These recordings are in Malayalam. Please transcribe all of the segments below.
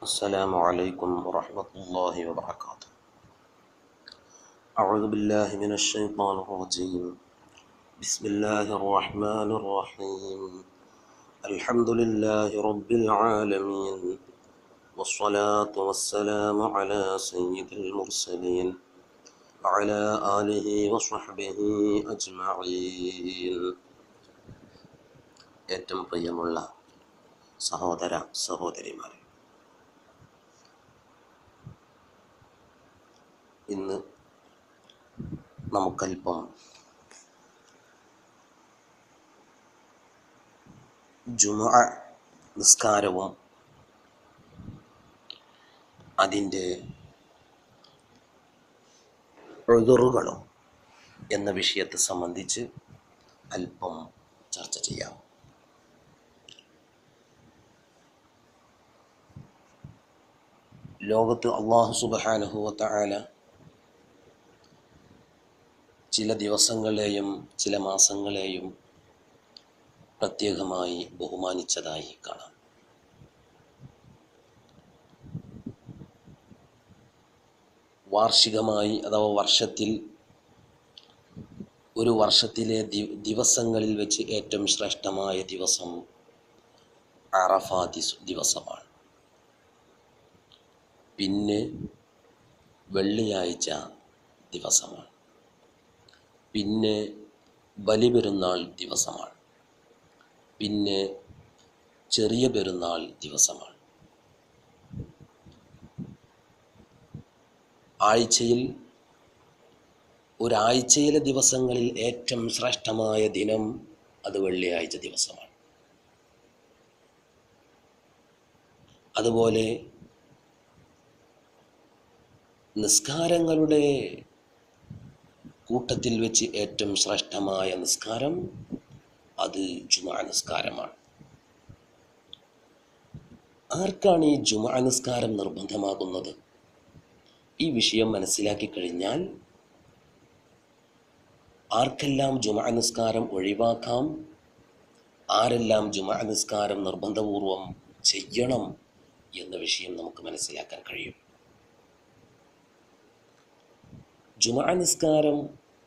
السلام عليكم ورحمة الله وبركاته أعوذ بالله من الشيطان الرجيم بسم الله الرحمن الرحيم الحمد لله رب العالمين والصلاة والسلام على سيد المرسلين وعلى آله وصحبه أجمعين ഏറ്റവും പ്രിയമുള്ള സഹോദര സഹോദരിമാരെ ഇന്ന് നമുക്കല്പം ജുമ നിസ്കാരവും അതിൻ്റെ എഴുതുറുകളും എന്ന വിഷയത്തെ സംബന്ധിച്ച് അല്പം ചർച്ച ചെയ്യാം ലോകത്ത് അള്ളാഹു സുബഹാനുഭവത്ത ആല ചില ദിവസങ്ങളെയും ചില മാസങ്ങളെയും പ്രത്യേകമായി ബഹുമാനിച്ചതായി കാണാം വാർഷികമായി അഥവാ വർഷത്തിൽ ഒരു വർഷത്തിലെ ദി ദിവസങ്ങളിൽ വെച്ച് ഏറ്റവും ശ്രേഷ്ഠമായ ദിവസം അറഫ ദിസ് ദിവസമാണ് പിന്നെ വെള്ളിയാഴ്ച ദിവസമാണ് പിന്നെ ബലിപെരുന്നാൾ ദിവസമാണ് പിന്നെ ചെറിയ പെരുന്നാൾ ദിവസമാണ് ആഴ്ചയിൽ ഒരാഴ്ചയിലെ ദിവസങ്ങളിൽ ഏറ്റവും ശ്രേഷ്ഠമായ ദിനം അത് വെള്ളിയാഴ്ച ദിവസമാണ് അതുപോലെ നിസ്കാരങ്ങളുടെ കൂട്ടത്തിൽ വെച്ച് ഏറ്റവും ശ്രേഷ്ഠമായ നിസ്കാരം അത് ജുമാ നിസ്കാരമാണ് ആർക്കാണ് ഈ ജുമാ നിസ്കാരം നിർബന്ധമാകുന്നത് ഈ വിഷയം മനസ്സിലാക്കി കഴിഞ്ഞാൽ ആർക്കെല്ലാം ജുമാ നിസ്കാരം ഒഴിവാക്കാം ആരെല്ലാം ജുമാ നിസ്കാരം നിർബന്ധപൂർവം ചെയ്യണം എന്ന വിഷയം നമുക്ക് മനസ്സിലാക്കാൻ കഴിയും ജുമാ നിസ്കാരം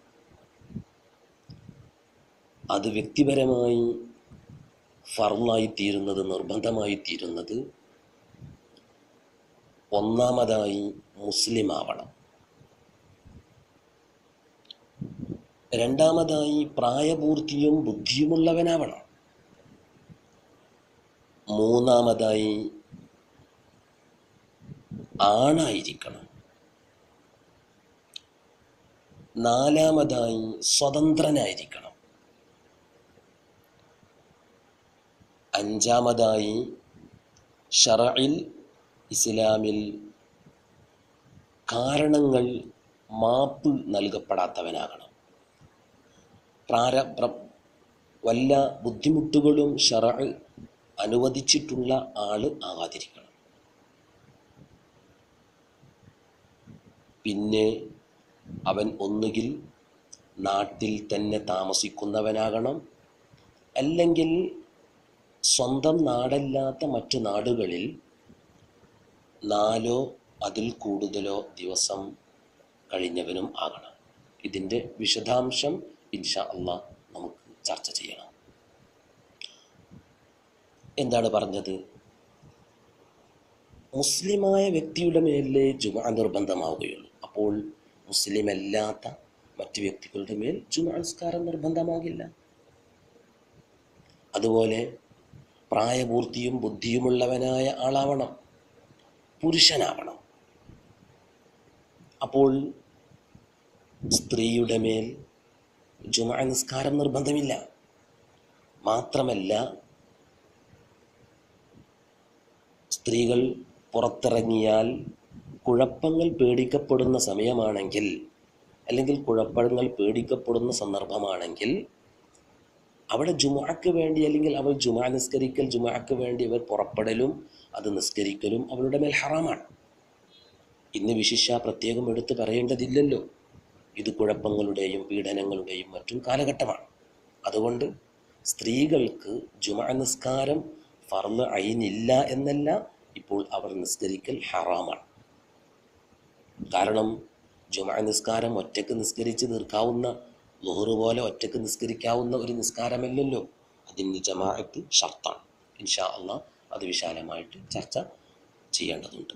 അത് വ്യക്തിപരമായി ഫർലായി തീരുന്നത് നിർബന്ധമായി തീരുന്നത് ഒന്നാമതായി മുസ്ലിം ആവണം രണ്ടാമതായി പ്രായപൂർത്തിയും ബുദ്ധിയുമുള്ളവനാവണം മൂന്നാമതായി ആണായിരിക്കണം നാലാമതായി സ്വതന്ത്രനായിരിക്കണം അഞ്ചാമതായി ഷറയിൽ ഇസ്ലാമിൽ കാരണങ്ങൾ മാപ്പ് നൽകപ്പെടാത്തവനാകണം പ്രാര പ്ര- വല്ല ബുദ്ധിമുട്ടുകളും ഷറ അനുവദിച്ചിട്ടുള്ള ആള് ആകാതിരിക്കണം പിന്നെ അവൻ ഒന്നുകിൽ നാട്ടിൽ തന്നെ താമസിക്കുന്നവനാകണം അല്ലെങ്കിൽ സ്വന്തം നാടല്ലാത്ത മറ്റു നാടുകളിൽ നാലോ അതിൽ കൂടുതലോ ദിവസം കഴിഞ്ഞവനും ആകണം ഇതിൻ്റെ വിശദാംശം ഇൻഷാ അള്ളാഹ് നമുക്ക് ചർച്ച ചെയ്യണം എന്താണ് പറഞ്ഞത് മുസ്ലിമായ വ്യക്തിയുടെ മേലെ ജുമ നിർബന്ധമാവുകയുള്ളൂ അപ്പോൾ മുസ്ലിം അല്ലാത്ത മറ്റു വ്യക്തികളുടെ മേൽ ജുമ നിസ്കാരം നിർബന്ധമാകില്ല അതുപോലെ പ്രായപൂർത്തിയും ബുദ്ധിയുമുള്ളവനായ ആളാവണം പുരുഷനാവണം അപ്പോൾ സ്ത്രീയുടെ മേൽ ജുമ നിസ്കാരം നിർബന്ധമില്ല മാത്രമല്ല സ്ത്രീകൾ പുറത്തിറങ്ങിയാൽ കുഴപ്പങ്ങൾ പേടിക്കപ്പെടുന്ന സമയമാണെങ്കിൽ അല്ലെങ്കിൽ കുഴപ്പങ്ങൾ പേടിക്കപ്പെടുന്ന സന്ദർഭമാണെങ്കിൽ അവിടെ ജുമാക്ക് വേണ്ടി അല്ലെങ്കിൽ അവൾ ജുമാ നിസ്കരിക്കൽ ജുമാക്ക് വേണ്ടി അവർ പുറപ്പെടലും അത് നിസ്കരിക്കലും അവളുടെ മേൽ ഹറാമാണ് ഇന്ന് വിശിഷ്യ പ്രത്യേകം എടുത്തു പറയേണ്ടതില്ലല്ലോ ഇത് കുഴപ്പങ്ങളുടെയും പീഡനങ്ങളുടെയും മറ്റും കാലഘട്ടമാണ് അതുകൊണ്ട് സ്ത്രീകൾക്ക് ജുമാ നിസ്കാരം ഫർള് ഐനില്ല എന്നല്ല ഇപ്പോൾ അവർ നിസ്കരിക്കൽ ഹറാമാണ് കാരണം ജുമാ നിസ്കാരം ഒറ്റക്ക് നിസ്കരിച്ച് തീർക്കാവുന്ന ലുഹറ് പോലെ ഒറ്റക്ക് നിസ്കരിക്കാവുന്ന ഒരു നിസ്കാരമല്ലല്ലോ അതിന് ജമാഅത്ത് ഷർത്താണ് ഇൻഷാ അള്ളാഹ് അത് വിശാലമായിട്ട് ചർച്ച ചെയ്യേണ്ടതുണ്ട്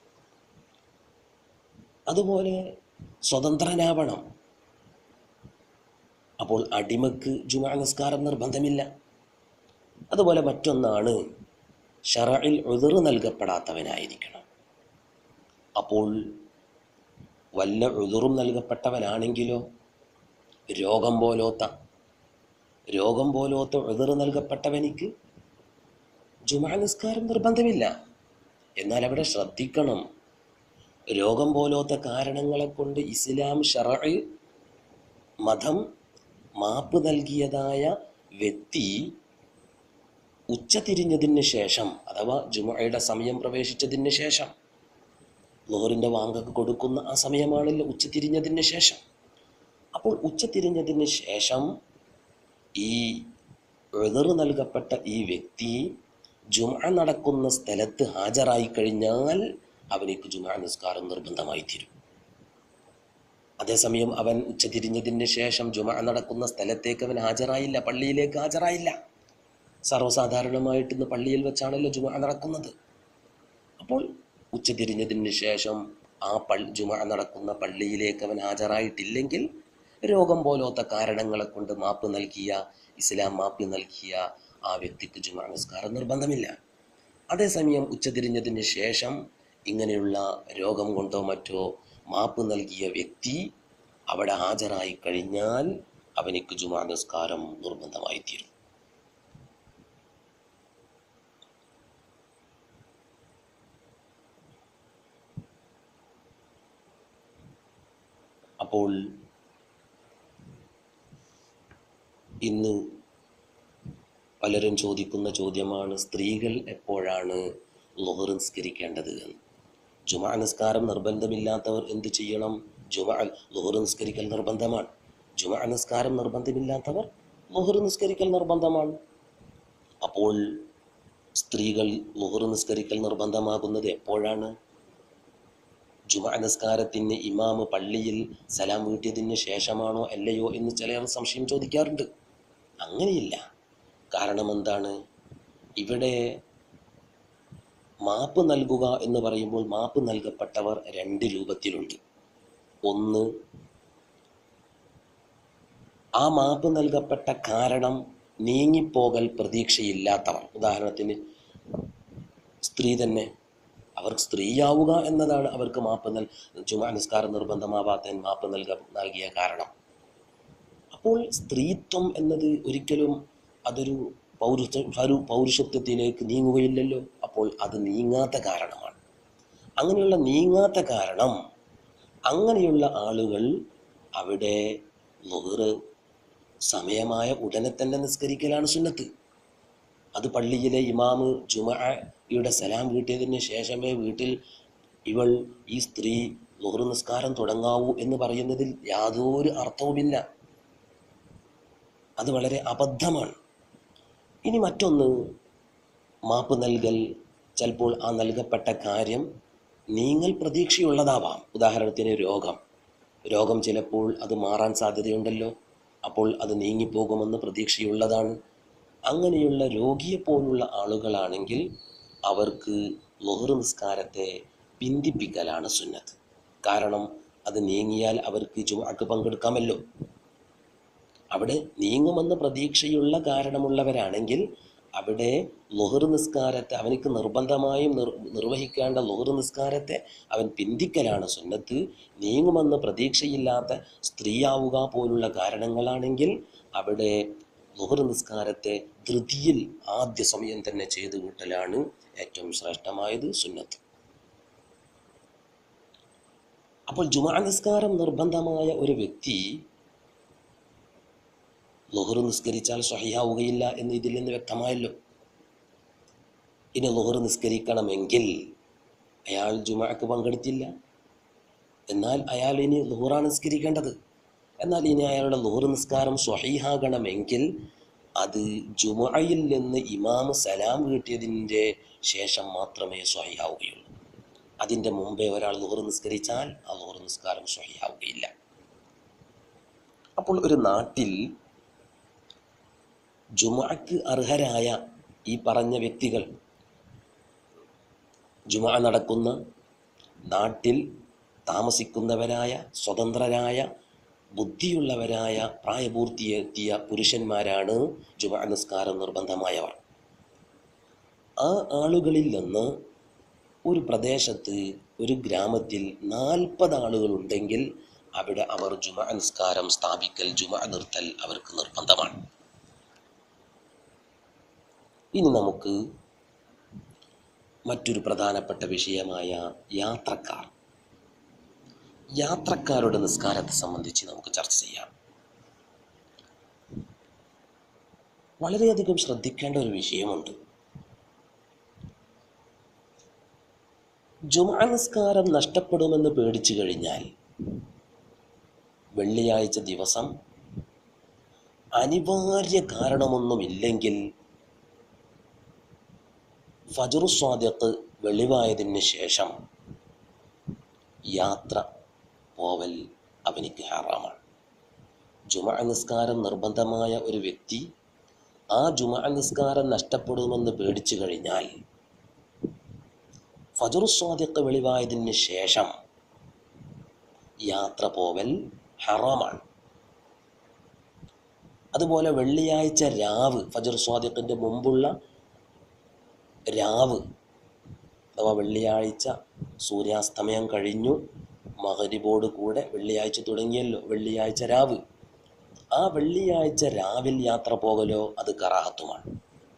അതുപോലെ സ്വതന്ത്രനാവണം അപ്പോൾ അടിമക്ക് ജുമാ നിസ്കാരം നിർബന്ധമില്ല അതുപോലെ മറ്റൊന്നാണ് ഷറയിൽ ഉതിർ നൽകപ്പെടാത്തവനായിരിക്കണം അപ്പോൾ വല്ല ഉതിറും നൽകപ്പെട്ടവനാണെങ്കിലോ രോഗം പോലോത്ത രോഗം പോലോത്ത ഉതിർ നൽകപ്പെട്ടവനിക്ക് ജുമാ നിസ്കാരം നിർബന്ധമില്ല എന്നാൽ അവിടെ ശ്രദ്ധിക്കണം രോഗം പോലോത്ത കാരണങ്ങളെ കൊണ്ട് ഇസ്ലാം ഷറ മതം മാപ്പ് നൽകിയതായ വ്യക്തി ഉച്ചതിരിഞ്ഞതിന് ശേഷം അഥവാ ജുമയുടെ സമയം പ്രവേശിച്ചതിന് ശേഷം ലോറിൻ്റെ വാങ്ങക്ക് കൊടുക്കുന്ന ആ സമയമാണല്ലോ ഉച്ചതിരിഞ്ഞതിന് ശേഷം അപ്പോൾ ഉച്ചതിരിഞ്ഞതിന് ശേഷം ഈ എതിർ നൽകപ്പെട്ട ഈ വ്യക്തി ജുമ നടക്കുന്ന സ്ഥലത്ത് ഹാജരായി കഴിഞ്ഞാൽ അവനിക്ക് ജുമ നിസ്കാരം നിർബന്ധമായി തീരും അതേസമയം അവൻ ഉച്ചതിരിഞ്ഞതിന് ശേഷം ജുമ നടക്കുന്ന സ്ഥലത്തേക്ക് അവൻ ഹാജരായില്ല പള്ളിയിലേക്ക് ഹാജരായില്ല സർവ്വസാധാരണമായിട്ട് ഇന്ന് പള്ളിയിൽ വെച്ചാണല്ലോ ജുമ നടക്കുന്നത് അപ്പോൾ ഉച്ചതിരിഞ്ഞതിന് ശേഷം ആ പള്ളി ജുമ നടക്കുന്ന പള്ളിയിലേക്ക് അവൻ ഹാജരായിട്ടില്ലെങ്കിൽ രോഗം പോലത്തെ കാരണങ്ങളെ കൊണ്ട് മാപ്പ് നൽകിയ ഇസ്ലാം മാപ്പ് നൽകിയ ആ വ്യക്തിക്ക് ജുമ നിസ്കാരം നിർബന്ധമില്ല അതേസമയം ഉച്ചതിരിഞ്ഞതിന് ശേഷം ഇങ്ങനെയുള്ള രോഗം കൊണ്ടോ മറ്റോ മാപ്പ് നൽകിയ വ്യക്തി അവിടെ ഹാജരായി കഴിഞ്ഞാൽ അവനിക്ക് ജുമാ നിസ്കാരം നിർബന്ധമായി തീരും അപ്പോൾ ഇന്ന് പലരും ചോദിക്കുന്ന ചോദ്യമാണ് സ്ത്രീകൾ എപ്പോഴാണ് ലുഹർ നിസ്കരിക്കേണ്ടത് എന്ന് ജുമാ നിസ്കാരം നിർബന്ധമില്ലാത്തവർ എന്ത് ചെയ്യണം ജുമാ ലുഹർ നിസ്കരിക്കൽ നിർബന്ധമാണ് ജുമാ നിസ്കാരം നിർബന്ധമില്ലാത്തവർ ലുഹർ നിസ്കരിക്കൽ നിർബന്ധമാണ് അപ്പോൾ സ്ത്രീകൾ ലുഹർ നിസ്കരിക്കൽ നിർബന്ധമാകുന്നത് എപ്പോഴാണ് ജുമാ നിസ്കാരത്തിന് ഇമാമ് പള്ളിയിൽ സലാം വീട്ടിയതിന് ശേഷമാണോ അല്ലയോ എന്ന് ചിലർ സംശയം ചോദിക്കാറുണ്ട് അങ്ങനെയില്ല കാരണം എന്താണ് ഇവിടെ മാപ്പ് നൽകുക എന്ന് പറയുമ്പോൾ മാപ്പ് നൽകപ്പെട്ടവർ രണ്ട് രൂപത്തിലുണ്ട് ഒന്ന് ആ മാപ്പ് നൽകപ്പെട്ട കാരണം നീങ്ങിപ്പോകൽ പ്രതീക്ഷയില്ലാത്തവർ ഉദാഹരണത്തിന് സ്ത്രീ തന്നെ അവർക്ക് സ്ത്രീയാവുക എന്നതാണ് അവർക്ക് മാപ്പ് നൽ ചുമാ നിസ്കാരം നിർബന്ധമാവാത്തതിന് മാപ്പ് നൽക നൽകിയ കാരണം അപ്പോൾ സ്ത്രീത്വം എന്നത് ഒരിക്കലും അതൊരു പൗരുഷ ഒരു പൗരുഷത്വത്തിലേക്ക് നീങ്ങുകയില്ലല്ലോ അപ്പോൾ അത് നീങ്ങാത്ത കാരണമാണ് അങ്ങനെയുള്ള നീങ്ങാത്ത കാരണം അങ്ങനെയുള്ള ആളുകൾ അവിടെ ലുഹറ് സമയമായ ഉടനെ തന്നെ നിസ്കരിക്കലാണ് സുന്നത്ത് അത് പള്ളിയിലെ ഇമാമ് ജുമയുടെ സലാം വീട്ടിയതിന് ശേഷമേ വീട്ടിൽ ഇവൾ ഈ സ്ത്രീ ലുഹർ നിസ്കാരം തുടങ്ങാവൂ എന്ന് പറയുന്നതിൽ യാതൊരു അർത്ഥവുമില്ല അത് വളരെ അബദ്ധമാണ് ഇനി മറ്റൊന്ന് മാപ്പ് നൽകൽ ചിലപ്പോൾ ആ നൽകപ്പെട്ട കാര്യം നീങ്ങൽ പ്രതീക്ഷയുള്ളതാവാം ഉദാഹരണത്തിന് രോഗം രോഗം ചിലപ്പോൾ അത് മാറാൻ സാധ്യതയുണ്ടല്ലോ അപ്പോൾ അത് നീങ്ങിപ്പോകുമെന്ന് പ്രതീക്ഷയുള്ളതാണ് അങ്ങനെയുള്ള രോഗിയെപ്പോലുള്ള ആളുകളാണെങ്കിൽ അവർക്ക് ലുഹർ നിസ്കാരത്തെ പിന്തിപ്പിക്കലാണ് സുന്നത്ത് കാരണം അത് നീങ്ങിയാൽ അവർക്ക് ജുമാക്ക് പങ്കെടുക്കാമല്ലോ അവിടെ നീങ്ങുമെന്ന് പ്രതീക്ഷയുള്ള കാരണമുള്ളവരാണെങ്കിൽ അവിടെ ലുഹർ നിസ്കാരത്തെ അവനിക്ക് നിർബന്ധമായും നിർ നിർവഹിക്കേണ്ട ലുഹർ നിസ്കാരത്തെ അവൻ പിന്തിക്കലാണ് സുന്നത്ത് നീങ്ങുമെന്ന് പ്രതീക്ഷയില്ലാത്ത സ്ത്രീയാവുക പോലുള്ള കാരണങ്ങളാണെങ്കിൽ അവിടെ ലുഹർ നിസ്കാരത്തെ ധൃതിയിൽ ആദ്യ സമയം തന്നെ ചെയ്തു വിട്ടലാണ് ഏറ്റവും ശ്രേഷ്ഠമായത് സുന്നത്ത് അപ്പോൾ ജുമാ നിസ്കാരം നിർബന്ധമായ ഒരു വ്യക്തി ലുഹർ നിസ്കരിച്ചാൽ സഹിയാവുകയില്ല എന്ന് ഇതിൽ നിന്ന് വ്യക്തമായല്ലോ ഇനി ലുഹർ നിസ്കരിക്കണമെങ്കിൽ അയാൾ ജുമാക്ക് പങ്കെടുത്തില്ല എന്നാൽ അയാൾ ഇനി ലുഹറാണ് നിസ്കരിക്കേണ്ടത് എന്നാൽ ഇനി അയാളുടെ ലുഹർ നിസ്കാരം സ്വഹീഹാകണമെങ്കിൽ അത് ജുമയിൽ നിന്ന് ഇമാമ് സലാം വീട്ടിയതിൻ്റെ ശേഷം മാത്രമേ സ്വഹിയാവുകയുള്ളൂ അതിൻ്റെ മുമ്പേ ഒരാൾ ലുഹർ നിസ്കരിച്ചാൽ ആ ലുഹർ നിസ്കാരം സ്വഹിയാവുകയില്ല അപ്പോൾ ഒരു നാട്ടിൽ ജുമക്ക് അർഹരായ ഈ പറഞ്ഞ വ്യക്തികൾ ജുമ നടക്കുന്ന നാട്ടിൽ താമസിക്കുന്നവരായ സ്വതന്ത്രരായ ബുദ്ധിയുള്ളവരായ പ്രായപൂർത്തിയെത്തിയ പുരുഷന്മാരാണ് ജുമ നിസ്കാരം നിർബന്ധമായവർ ആ ആളുകളിൽ നിന്ന് ഒരു പ്രദേശത്ത് ഒരു ഗ്രാമത്തിൽ നാൽപ്പത് ആളുകളുണ്ടെങ്കിൽ അവിടെ അവർ ജുമ നിസ്കാരം സ്ഥാപിക്കൽ ജുമ നിർത്തൽ അവർക്ക് നിർബന്ധമാണ് ഇനി നമുക്ക് മറ്റൊരു പ്രധാനപ്പെട്ട വിഷയമായ യാത്രക്കാർ യാത്രക്കാരുടെ നിസ്കാരത്തെ സംബന്ധിച്ച് നമുക്ക് ചർച്ച ചെയ്യാം വളരെയധികം ശ്രദ്ധിക്കേണ്ട ഒരു വിഷയമുണ്ട് ജുമാ നിസ്കാരം നഷ്ടപ്പെടുമെന്ന് പേടിച്ചു കഴിഞ്ഞാൽ വെള്ളിയാഴ്ച ദിവസം അനിവാര്യ കാരണമൊന്നുമില്ലെങ്കിൽ ഫജറു സ്വാദ്യത്ത് വെളിവായതിന് ശേഷം യാത്ര പോവൽ അവനിക്ക് ഹറാമാണ് ജുമ നിസ്കാരം നിർബന്ധമായ ഒരു വ്യക്തി ആ ജുമ നിസ്കാരം നഷ്ടപ്പെടുമെന്ന് പേടിച്ചു കഴിഞ്ഞാൽ ഫജറു സ്വാദ്യത്ത് വെളിവായതിന് ശേഷം യാത്ര പോവൽ ഹറാമാണ് അതുപോലെ വെള്ളിയാഴ്ച രാവ് ഫജർ സ്വാദ്യത്തിൻ്റെ മുമ്പുള്ള രാവ് അഥവാ വെള്ളിയാഴ്ച സൂര്യാസ്തമയം കഴിഞ്ഞു മകരിബോട് കൂടെ വെള്ളിയാഴ്ച തുടങ്ങിയല്ലോ വെള്ളിയാഴ്ച രാവ് ആ വെള്ളിയാഴ്ച രാവിൽ യാത്ര പോകലോ അത് കറാഹത്തുമാണ്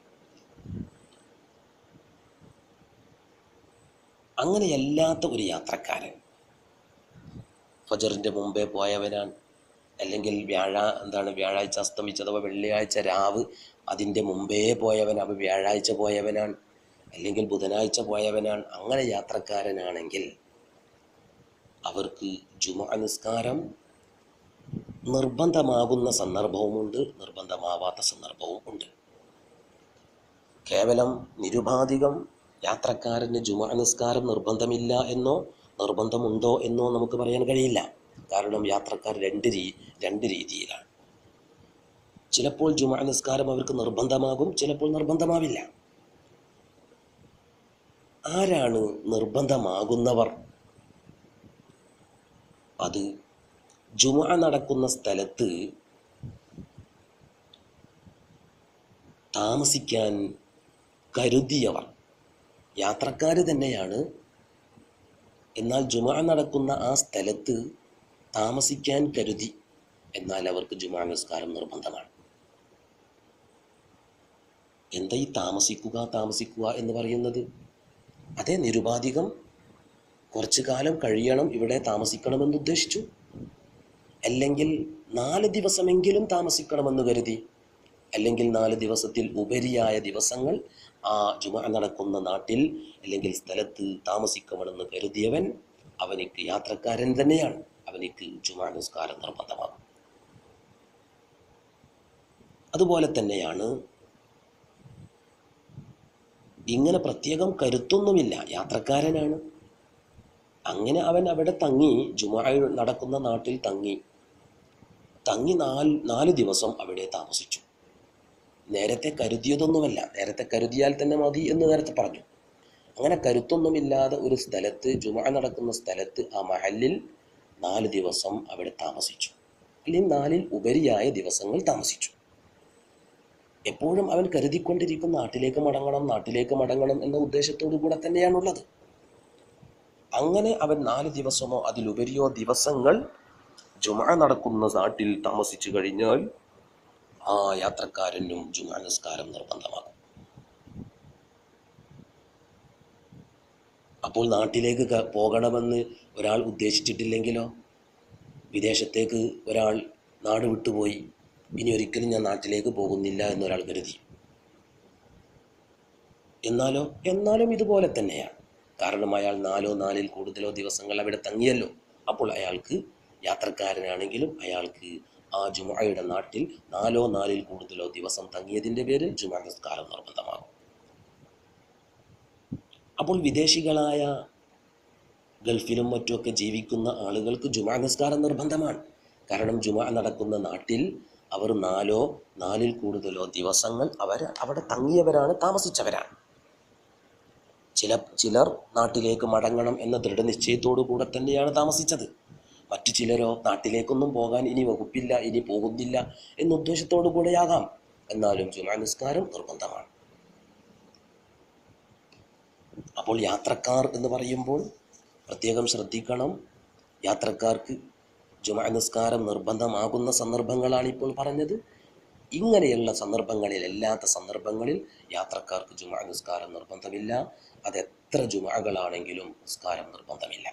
അങ്ങനെയല്ലാത്ത ഒരു യാത്രക്കാരൻ ഫജറിൻ്റെ മുമ്പേ പോയവനാണ് അല്ലെങ്കിൽ വ്യാഴ എന്താണ് വ്യാഴാഴ്ച അസ്തമിച്ചത് അഥവാ വെള്ളിയാഴ്ച രാവ് അതിൻ്റെ മുമ്പേ പോയവൻ അവ വ്യാഴാഴ്ച പോയവനാണ് അല്ലെങ്കിൽ ബുധനാഴ്ച പോയവനാണ് അങ്ങനെ യാത്രക്കാരനാണെങ്കിൽ അവർക്ക് ജുമ നിസ്കാരം നിർബന്ധമാകുന്ന സന്ദർഭവുമുണ്ട് നിർബന്ധമാവാത്ത സന്ദർഭവും ഉണ്ട് കേവലം നിരുപാധികം യാത്രക്കാരന് ജുമ നിസ്കാരം നിർബന്ധമില്ല എന്നോ നിർബന്ധമുണ്ടോ എന്നോ നമുക്ക് പറയാൻ കഴിയില്ല കാരണം യാത്രക്കാർ രണ്ട് രീ രണ്ട് രീതിയിലാണ് ചിലപ്പോൾ ജുമ നിസ്കാരം അവർക്ക് നിർബന്ധമാകും ചിലപ്പോൾ നിർബന്ധമാവില്ല ആരാണ് നിർബന്ധമാകുന്നവർ അത് ജുമ നടക്കുന്ന സ്ഥലത്ത് താമസിക്കാൻ കരുതിയവർ യാത്രക്കാർ തന്നെയാണ് എന്നാൽ ജുമ നടക്കുന്ന ആ സ്ഥലത്ത് താമസിക്കാൻ കരുതി എന്നാൽ അവർക്ക് ജുമാ നിസ്കാരം നിർബന്ധമാണ് എന്താ ഈ താമസിക്കുക താമസിക്കുക എന്ന് പറയുന്നത് അതേ നിരുപാധികം കുറച്ചു കാലം കഴിയണം ഇവിടെ താമസിക്കണമെന്ന് ഉദ്ദേശിച്ചു അല്ലെങ്കിൽ നാല് ദിവസമെങ്കിലും താമസിക്കണമെന്ന് കരുതി അല്ലെങ്കിൽ നാല് ദിവസത്തിൽ ഉപരിയായ ദിവസങ്ങൾ ആ ജുമ നടക്കുന്ന നാട്ടിൽ അല്ലെങ്കിൽ സ്ഥലത്ത് താമസിക്കണമെന്ന് കരുതിയവൻ അവനിക്ക് യാത്രക്കാരൻ തന്നെയാണ് അവനിക്ക് ജുമാ നിസ്കാരം നിർബന്ധമാകും അതുപോലെ തന്നെയാണ് ഇങ്ങനെ പ്രത്യേകം കരുത്തൊന്നുമില്ല യാത്രക്കാരനാണ് അങ്ങനെ അവൻ അവിടെ തങ്ങി ജുമാ നടക്കുന്ന നാട്ടിൽ തങ്ങി തങ്ങി നാല് നാല് ദിവസം അവിടെ താമസിച്ചു നേരത്തെ കരുതിയതൊന്നുമല്ല നേരത്തെ കരുതിയാൽ തന്നെ മതി എന്ന് നേരത്തെ പറഞ്ഞു അങ്ങനെ കരുത്തൊന്നുമില്ലാതെ ഒരു സ്ഥലത്ത് ജുമ നടക്കുന്ന സ്ഥലത്ത് ആ മഹലിൽ നാല് ദിവസം അവിടെ താമസിച്ചു അല്ലെങ്കിൽ നാലിൽ ഉപരിയായ ദിവസങ്ങൾ താമസിച്ചു എപ്പോഴും അവൻ കരുതിക്കൊണ്ടിരിക്കും നാട്ടിലേക്ക് മടങ്ങണം നാട്ടിലേക്ക് മടങ്ങണം എന്ന ഉദ്ദേശത്തോടു കൂടെ തന്നെയാണുള്ളത് അങ്ങനെ അവൻ നാല് ദിവസമോ അതിലുപരിയോ ദിവസങ്ങൾ ജുമ നടക്കുന്ന നാട്ടിൽ താമസിച്ചു കഴിഞ്ഞാൽ ആ യാത്രക്കാരനും ജുമാ നിസ്കാരം നിർബന്ധമാകും അപ്പോൾ നാട്ടിലേക്ക് ക- പോകണമെന്ന് ഒരാൾ ഉദ്ദേശിച്ചിട്ടില്ലെങ്കിലോ വിദേശത്തേക്ക് ഒരാൾ നാട് വിട്ടുപോയി ഇനി ഒരിക്കലും ഞാൻ നാട്ടിലേക്ക് പോകുന്നില്ല എന്നൊരാൾ കരുതി എന്നാലോ എന്നാലും ഇതുപോലെ തന്നെയാണ് കാരണം അയാൾ നാലോ നാലിൽ കൂടുതലോ ദിവസങ്ങൾ അവിടെ തങ്ങിയല്ലോ അപ്പോൾ അയാൾക്ക് യാത്രക്കാരനാണെങ്കിലും അയാൾക്ക് ആ ജുമയുടെ നാട്ടിൽ നാലോ നാലിൽ കൂടുതലോ ദിവസം തങ്ങിയതിൻ്റെ പേരിൽ ജുമ നിസ്കാരം നിർബന്ധമാകും അപ്പോൾ വിദേശികളായ ഗൾഫിലും മറ്റുമൊക്കെ ജീവിക്കുന്ന ആളുകൾക്ക് ജുമാ നിസ്കാരം നിർബന്ധമാണ് കാരണം ജുമാ നടക്കുന്ന നാട്ടിൽ അവർ നാലോ നാലിൽ കൂടുതലോ ദിവസങ്ങൾ അവർ അവിടെ തങ്ങിയവരാണ് താമസിച്ചവരാണ് ചില ചിലർ നാട്ടിലേക്ക് മടങ്ങണം എന്ന ദൃഢനിശ്ചയത്തോടു കൂടെ തന്നെയാണ് താമസിച്ചത് മറ്റു ചിലരോ നാട്ടിലേക്കൊന്നും പോകാൻ ഇനി വകുപ്പില്ല ഇനി പോകുന്നില്ല എന്ന ഉദ്ദേശത്തോടു കൂടെയാകാം എന്നാലും ജുമാ നിസ്കാരം നിർബന്ധമാണ് അപ്പോൾ യാത്രക്കാർ എന്ന് പറയുമ്പോൾ പ്രത്യേകം ശ്രദ്ധിക്കണം യാത്രക്കാർക്ക് ജുമാ നിസ്കാരം നിർബന്ധമാകുന്ന സന്ദർഭങ്ങളാണ് ഇപ്പോൾ പറഞ്ഞത് ഇങ്ങനെയുള്ള സന്ദർഭങ്ങളിൽ അല്ലാത്ത സന്ദർഭങ്ങളിൽ യാത്രക്കാർക്ക് ജുമാ നിസ്കാരം നിർബന്ധമില്ല അത് എത്ര ജുമാകളാണെങ്കിലും നിസ്കാരം നിർബന്ധമില്ല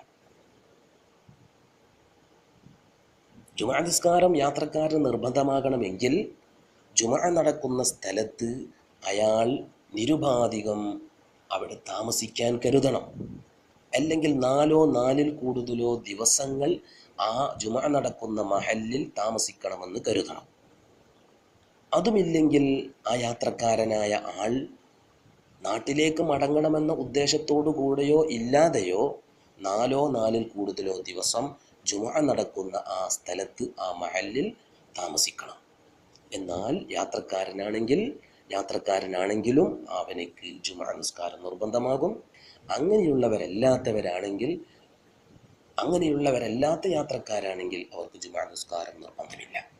ജുമാ നിസ്കാരം യാത്രക്കാരന് നിർബന്ധമാകണമെങ്കിൽ ജുമാ നടക്കുന്ന സ്ഥലത്ത് അയാൾ നിരുപാധികം അവിടെ താമസിക്കാൻ കരുതണം അല്ലെങ്കിൽ നാലോ നാലിൽ കൂടുതലോ ദിവസങ്ങൾ ആ ജുമാ നടക്കുന്ന മഹലിൽ താമസിക്കണമെന്ന് കരുതണം അതുമില്ലെങ്കിൽ ആ യാത്രക്കാരനായ ആൾ നാട്ടിലേക്ക് മടങ്ങണമെന്ന ഉദ്ദേശത്തോടു കൂടെയോ ഇല്ലാതെയോ നാലോ നാലിൽ കൂടുതലോ ദിവസം ജുമാ നടക്കുന്ന ആ സ്ഥലത്ത് ആ മഹലിൽ താമസിക്കണം എന്നാൽ യാത്രക്കാരനാണെങ്കിൽ യാത്രക്കാരനാണെങ്കിലും അവനക്ക് ജുമാ നിസ്കാരം നിർബന്ധമാകും അങ്ങനെയുള്ളവരല്ലാത്തവരാണെങ്കിൽ അങ്ങനെയുള്ളവരല്ലാത്ത യാത്രക്കാരാണെങ്കിൽ അവർക്ക് ജുമാ നിസ്കാരം നിർബന്ധമില്ല